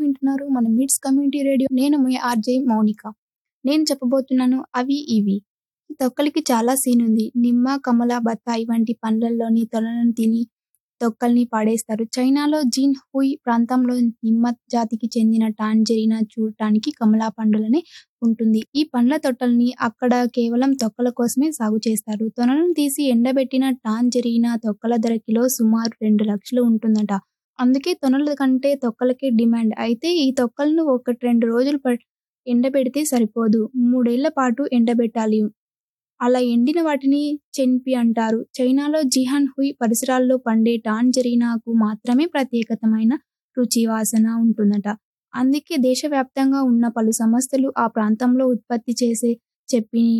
వింటున్నారు మన mids community radio నేను మీ ఆర్జే మౌనిక నేను చెప్పబోతున్నాను అవి ఇవి ఈ తొక్కలకి చాలా సీన్ ఉంది నిమ్మ కమల బత్తాయి వంటి పండ్లలోని తొనలను తిని తొక్కల్ని పాడేస్తారు చైనాలో జీన్ హుయ్ ప్రాంతంలో నిమ్మ జాతికి చెందిన టాంజెరినా చూడటానికి కమలా పండులనే ఉంటుంది ఈ పండ్ల తొట్టల్ని అక్కడ కేవలం తొక్కల కోసమే సాగు చేస్తారు తొనలను తీసి ఎండబెట్టిన టాంజెరీనా తొక్కల ధర కిలో సుమారు రెండు లక్షలు ఉంటుందట అందుకే తొనల కంటే తొక్కలకే డిమాండ్ అయితే ఈ తొక్కలను ఒకటి రెండు రోజులు ప- ఎండబెడితే సరిపోదు మూడేళ్ల పాటు ఎండబెట్టాలి అలా ఎండిన వాటిని చెన్పి అంటారు చైనాలో జిహాన్ హుయ్ పరిసరాల్లో పండే టాంజరీనాకు మాత్రమే ప్రత్యేకతమైన రుచి వాసన ఉంటుందట అందుకే దేశవ్యాప్తంగా ఉన్న పలు సంస్థలు ఆ ప్రాంతంలో ఉత్పత్తి చేసే చెప్పిని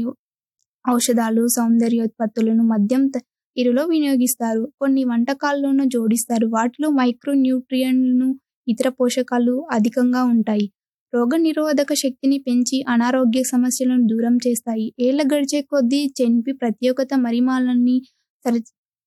ఔషధాలు సౌందర్యోత్పత్తులను మద్యం త- ఇరులో వినియోగిస్తారు కొన్ని వంటకాల్లోనూ జోడిస్తారు వాటిలో మైక్రో న్యూట్రియంట్లను ఇతర పోషకాలు అధికంగా ఉంటాయి రోగ నిరోధక శక్తిని పెంచి అనారోగ్య సమస్యలను దూరం చేస్తాయి ఏళ్ల గడిచే కొద్దీ చెన్పి ప్రత్యేకత మరిమాలన్నీ సరి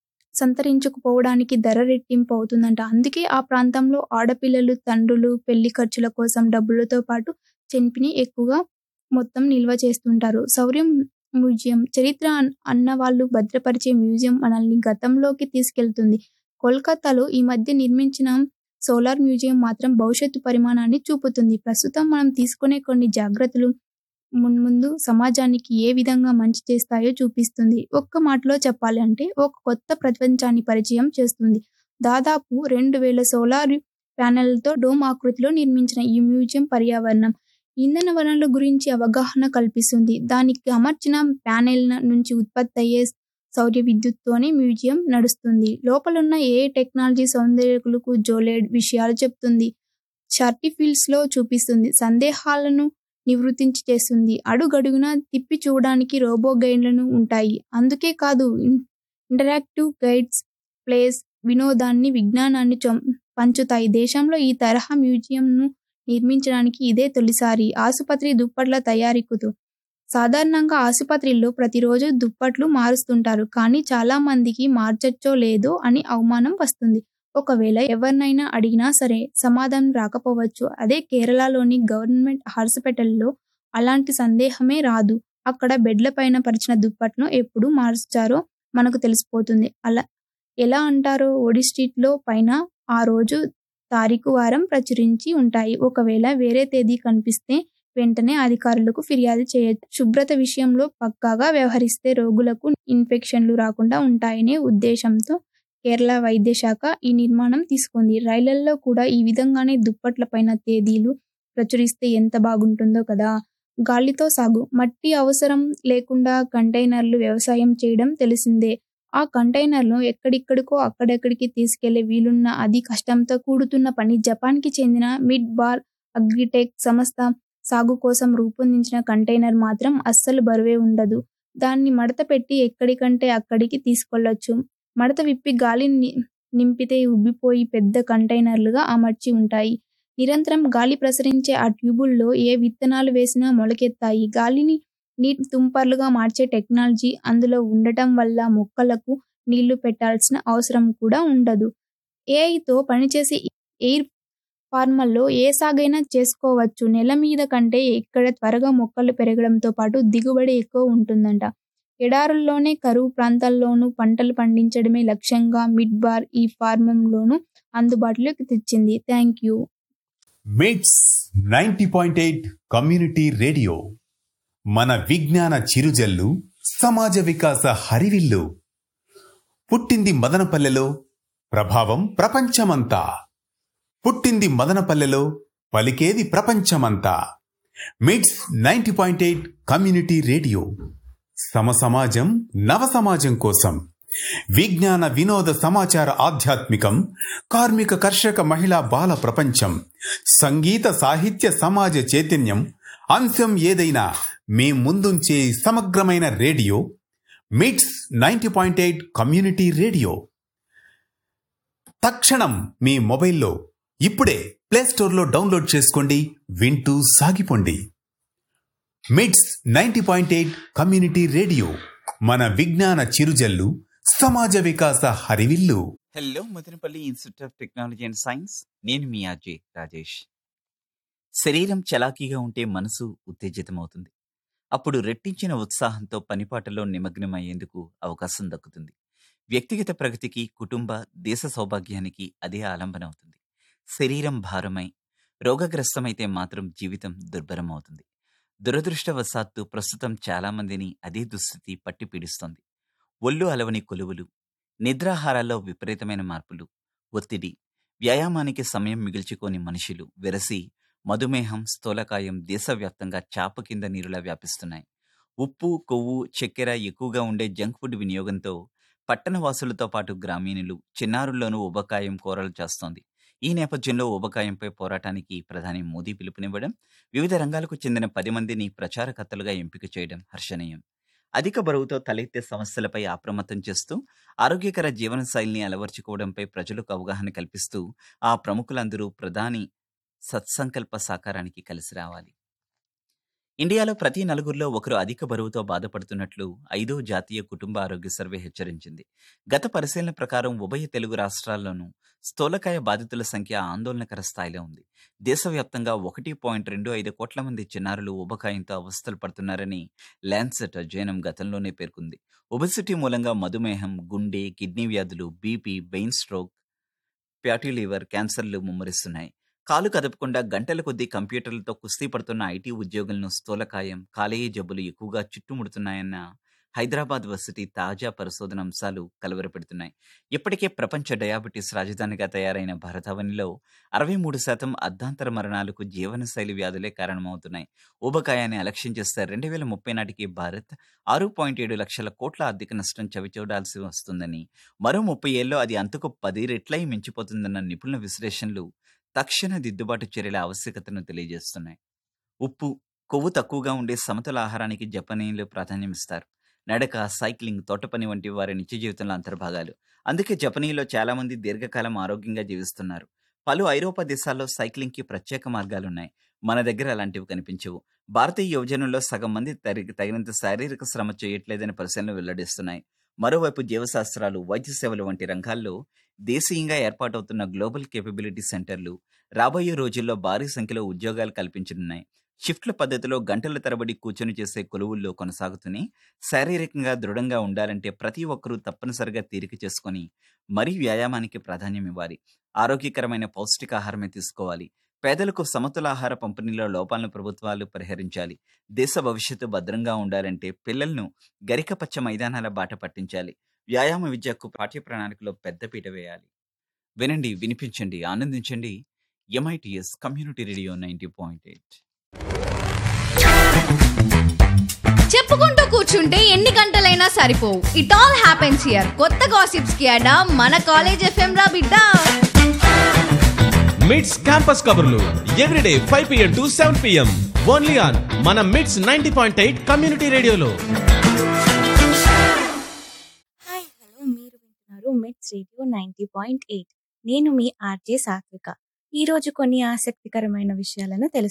సంతరించుకుపోవడానికి ధర రెట్టింపు అవుతుందంట అందుకే ఆ ప్రాంతంలో ఆడపిల్లలు తండ్రులు పెళ్లి ఖర్చుల కోసం డబ్బులతో పాటు చెన్పిని ఎక్కువగా మొత్తం నిల్వ చేస్తుంటారు శౌర్యం మ్యూజియం చరిత్ర అన్- అన్న వాళ్ళు భద్రపరిచే మ్యూజియం మనల్ని గతంలోకి తీసుకెళ్తుంది కోల్కతాలో ఈ మధ్య నిర్మించిన సోలార్ మ్యూజియం మాత్రం భవిష్యత్తు పరిమాణాన్ని చూపుతుంది ప్రస్తుతం మనం తీసుకునే కొన్ని జాగ్రత్తలు మున్ముందు సమాజానికి ఏ విధంగా మంచి చేస్తాయో చూపిస్తుంది ఒక్క మాటలో చెప్పాలి అంటే ఒక కొత్త ప్రపంచాన్ని పరిచయం చేస్తుంది దాదాపు రెండు వేల సోలార్ ప్యానెళ్లతో డోమ్ ఆకృతిలో నిర్మించిన ఈ మ్యూజియం పర్యావరణం ఇంధన వనరుల గురించి అవగాహన కల్పిస్తుంది దానికి అమర్చిన ప్యానెల్ నుంచి ఉత్పత్తి అయ్యే సౌర విద్యుత్తోనే మ్యూజియం నడుస్తుంది లోపలున్న ఏ టెక్నాలజీ సౌందర్యకులకు జోలేడ్ విషయాలు చెప్తుంది షర్టీ ఫీల్డ్స్ లో చూపిస్తుంది సందేహాలను నివృత్తించి చేస్తుంది అడుగడుగునా తిప్పి చూడడానికి రోబో గైడ్లను ఉంటాయి అందుకే కాదు ఇన్- ఇంటరాక్టివ్ గైడ్స్ ప్లేస్ వినోదాన్ని విజ్ఞానాన్ని చొం- పంచుతాయి దేశంలో ఈ తరహా మ్యూజియంను నిర్మించడానికి ఇదే తొలిసారి ఆసుపత్రి దుప్పట్ల తయారీకుతూ సాధారణంగా ఆసుపత్రిలో ప్రతిరోజు దుప్పట్లు మారుస్తుంటారు కానీ చాలా మందికి మార్చచ్చో లేదో అని అవమానం వస్తుంది ఒకవేళ ఎవరినైనా అడిగినా సరే సమాధానం రాకపోవచ్చు అదే కేరళలోని గవర్నమెంట్ హాస్పిటల్లో అలాంటి సందేహమే రాదు అక్కడ బెడ్ల పైన పరిచిన దుప్పట్ను ఎప్పుడు మార్చారో మనకు తెలిసిపోతుంది అలా ఎలా అంటారో ఒడి స్ట్రీట్లో పైన ఆ రోజు తారీఖు వారం ప్రచురించి ఉంటాయి ఒకవేళ వేరే తేదీ కనిపిస్తే వెంటనే అధికారులకు ఫిర్యాదు చేయొచ్చు శుభ్రత విషయంలో పక్కాగా వ్యవహరిస్తే రోగులకు ఇన్ఫెక్షన్లు రాకుండా ఉంటాయనే ఉద్దేశంతో కేరళ వైద్య శాఖ ఈ నిర్మాణం తీసుకుంది రైళ్లలో కూడా ఈ విధంగానే దుప్పట్ల పైన తేదీలు ప్రచురిస్తే ఎంత బాగుంటుందో కదా గాలితో సాగు మట్టి అవసరం లేకుండా కంటైనర్లు వ్యవసాయం చేయడం తెలిసిందే ఆ కంటైనర్లు ఎక్కడిక్కడికో అక్కడెక్కడికి తీసుకెళ్లే వీలున్న అది కష్టంతో కూడుతున్న పని జపాన్కి చెందిన మిడ్ బార్ అగ్రిటెక్ సంస్థ సాగు కోసం రూపొందించిన కంటైనర్ మాత్రం అస్సలు బరువే ఉండదు దాన్ని మడత పెట్టి ఎక్కడికంటే అక్కడికి తీసుకెళ్లొచ్చు మడత విప్పి గాలి ని- నింపితే ఉబ్బిపోయి పెద్ద కంటైనర్లుగా అమర్చి ఉంటాయి నిరంతరం గాలి ప్రసరించే ఆ ట్యూబుల్లో ఏ విత్తనాలు వేసినా మొలకెత్తాయి గాలిని నీటి తుంపర్లుగా మార్చే టెక్నాలజీ అందులో ఉండటం వల్ల మొక్కలకు నీళ్లు పెట్టాల్సిన అవసరం కూడా ఉండదు ఏఐతో పనిచేసే ఎయిర్ ఫార్మల్లో ఏ సాగైనా చేసుకోవచ్చు నెల మీద కంటే ఇక్కడ త్వరగా మొక్కలు పెరగడంతో పాటు దిగుబడి ఎక్కువ ఉంటుందంట ఎడారుల్లోనే కరువు ప్రాంతాల్లోనూ పంటలు పండించడమే లక్ష్యంగా మిడ్ బార్ ఈ ఫార్మంలోనూ అందుబాటులోకి తెచ్చింది thank you MITS ninety point eight community radio మన విజ్ఞాన చిరుజల్లు సమాజ వికాస హరివిల్లు పుట్టింది మదనపల్లెలో ప్రభావం ప్రపంచమంతా పుట్టింది మదనపల్లెలో పలికేది ప్రపంచమంతా MITS ninety point eight community radio సమ సమాజం నవ సమాజం కోసం విజ్ఞాన వినోద సమాచార ఆధ్యాత్మికం కార్మిక కర్షక మహిళా బాల ప్రపంచం సంగీత సాహిత్య సమాజ చైతన్యం అంశం ఏదైనా మీ ముందుంచే సమగ్రమైన radio MITS ninety point eight community radio తక్షణం మీ మొబైల్లో ఇప్పుడే ప్లేస్టోర్లో డౌన్లోడ్ చేసుకోండి వింటూ సాగిపోండి MITS ninety point eight community radio మన విజ్ఞాన చిరుజల్లు సమాజ వికాస హరివిల్లు hello Madanapalle institute of technology and science నేను మీ అజయ్ రాజేష్ శరీరం చలాకీగా ఉంటే మనసు ఉత్తేజితమవుతుంది అప్పుడు రెట్టించిన ఉత్సాహంతో పనిపాటలో నిమగ్నమయ్యేందుకు అవకాశం దక్కుతుంది వ్యక్తిగత ప్రగతికి కుటుంబ దేశ సౌభాగ్యానికి అదే ఆలంబన అవుతుంది శరీరం భారమై రోగగ్రస్తమైతే మాత్రం జీవితం దుర్భరం అవుతుంది దురదృష్టవశాత్తు ప్రస్తుతం చాలా మందిని అదే దుస్థితి పట్టి పీడిస్తోంది ఒళ్ళు అలవని కొలువులు నిద్రాహారాల్లో విపరీతమైన మార్పులు ఒత్తిడి వ్యాయామానికి సమయం మిగిల్చుకోని మనుషులు వెరసి మధుమేహం స్థూలకాయం దేశవ్యాప్తంగా చాప కింద నీరులా వ్యాపిస్తున్నాయి ఉప్పు కొవ్వు చక్కెర ఎక్కువగా ఉండే జంక్ ఫుడ్ వినియోగంతో పట్టణవాసులతో పాటు గ్రామీణులు చిన్నారుల్లోనూ ఉబకాయం కోరలు చేస్తోంది ఈ నేపథ్యంలో ఉబకాయంపై పోరాటానికి ప్రధాని మోదీ పిలుపునివ్వడం వివిధ రంగాలకు చెందిన పది మందిని ప్రచారకర్తలుగా ఎంపిక చేయడం హర్షణీయం అధిక బరువుతో తలెత్తే సమస్యలపై అప్రమత్తం చేస్తూ ఆరోగ్యకర జీవనశైలిని అలవర్చుకోవడంపై ప్రజలకు అవగాహన కల్పిస్తూ ఆ ప్రముఖులందరూ ప్రధాని సత్సంకల్ప సాకారానికి కలిసి రావాలి ఇండియాలో ప్రతి నలుగురిలో ఒకరు అధిక బరువుతో బాధపడుతున్నట్లు ఐదో జాతీయ కుటుంబ ఆరోగ్య సర్వే హెచ్చరించింది గత పరిశీలన ప్రకారం ఉభయ తెలుగు రాష్ట్రాల్లోనూ స్థూలకాయ బాధితుల సంఖ్య ఆందోళనకర స్థాయిలో ఉంది దేశవ్యాప్తంగా ఒకటి పాయింట్ రెండు ఐదు కోట్ల మంది చిన్నారులు ఉబకాయంతో అవస్థలు పడుతున్నారని ల్యాన్సెట్ అధ్యయనం గతంలోనే పేర్కొంది ఒబెసిటీ మూలంగా మధుమేహం గుండె కిడ్నీ వ్యాధులు BP brain stroke fatty liver క్యాన్సర్లు ముమ్మరిస్తున్నాయి కాలు కదపకుండా గంటల కొద్దీ కంప్యూటర్లతో కుస్తీ పడుతున్న ఐటీ ఉద్యోగులను స్థూలకాయం కాలేయ జబ్బులు ఎక్కువగా చుట్టుముడుతున్నాయన్న హైదరాబాద్ వర్సిటీ తాజా పరిశోధన అంశాలు కలవరపెడుతున్నాయి ఇప్పటికే ప్రపంచ డయాబెటీస్ రాజధానిగా తయారైన భారతావనిలో అరవై మూడు శాతం అర్ధాంతర మరణాలకు జీవనశైలి వ్యాధులే కారణమవుతున్నాయి ఊబకాయాన్ని అలక్ష్యం చేస్తే రెండు వేల ముప్పై నాటికి భారత్ ఆరు పాయింట్ ఏడు లక్షల కోట్ల ఆర్థిక నష్టం చవిచూడాల్సి వస్తుందని మరో ముప్పై ఏళ్ళలో అది అంతకు పది రెట్లై మించిపోతుందన్న నిపుణుల విశ్లేషణలు తక్షణ దిద్దుబాటు చర్యల ఆవశ్యకతను తెలియజేస్తున్నాయి ఉప్పు కొవ్వు తక్కువగా ఉండే సమతుల ఆహారానికి జపనీయులు ప్రాధాన్యమిస్తారు నడక సైక్లింగ్ తోటపని వంటి వారి నిత్య జీవితంలో అంతర్భాగాలు అందుకే జపనీయులో చాలా మంది దీర్ఘకాలం ఆరోగ్యంగా జీవిస్తున్నారు పలు ఐరోపా దేశాల్లో సైక్లింగ్కి ప్రత్యేక మార్గాలున్నాయి మన దగ్గర అలాంటివి కనిపించవు భారతీయ యువజనుల్లో సగం మంది తరి- తగినంత శారీరక శ్రమ చేయట్లేదని పరిశీలనలు వెల్లడిస్తున్నాయి మరోవైపు జీవశాస్త్రాలు వైద్య సేవలు వంటి రంగాల్లో దేశీయంగా ఏర్పాటవుతున్న గ్లోబల్ కేపబిలిటీ సెంటర్లు రాబోయే రోజుల్లో భారీ సంఖ్యలో ఉద్యోగాలు కల్పించనున్నాయి షిఫ్ట్ల పద్ధతిలో గంటల తరబడి కూర్చొని చేసే కొలువుల్లో కొనసాగుతూనే శారీరకంగా దృఢంగా ఉండాలంటే ప్రతి ఒక్కరూ తప్పనిసరిగా తీరిక చేసుకొని మరీ వ్యాయామానికి ప్రాధాన్యం ఇవ్వాలి ఆరోగ్యకరమైన పౌష్టికాహారమే తీసుకోవాలి పేదలకు సమతుల ఆహార పంపిణీలో లోపాలను ప్రభుత్వాలు పరిహరించాలి దేశ భవిష్యత్తు భద్రంగా ఉండాలంటే పిల్లలను గరికపచ్చ మైదానాల బాట పట్టించాలి వ్యాయామ విద్యకు పాఠ్య ప్రణాళికలో పెద్దపీట వేయాలి వినండి వినిపించండి ఆనందించండి MITS community radio ninety point eight చెప్పుకుంటూ కూర్చుంటే ఎన్ని గంటలైనా సరిపోవు ఇట్ ఆల్ హ్యాపెన్స్ హియర్ కొత్త గాసిప్స్ కి అడా మన కాలేజ్ ఎఫ్ఎం రా బిడ్డ మిడ్స్ క్యాంపస్ కబుర్లు everyday five PM to seven PM only on మన MITS ninety point eight community రేడియోలో హాయ్ హలో మీరు వింటున్నారు మిట్స్ రేడియో నైంటీ పాయింట్ ఎయిట్ నేను మీ ఆర్జే సాత్విక ఈ రోజు కొన్ని ఆసక్తికరమైన విషయాలను తెలుసు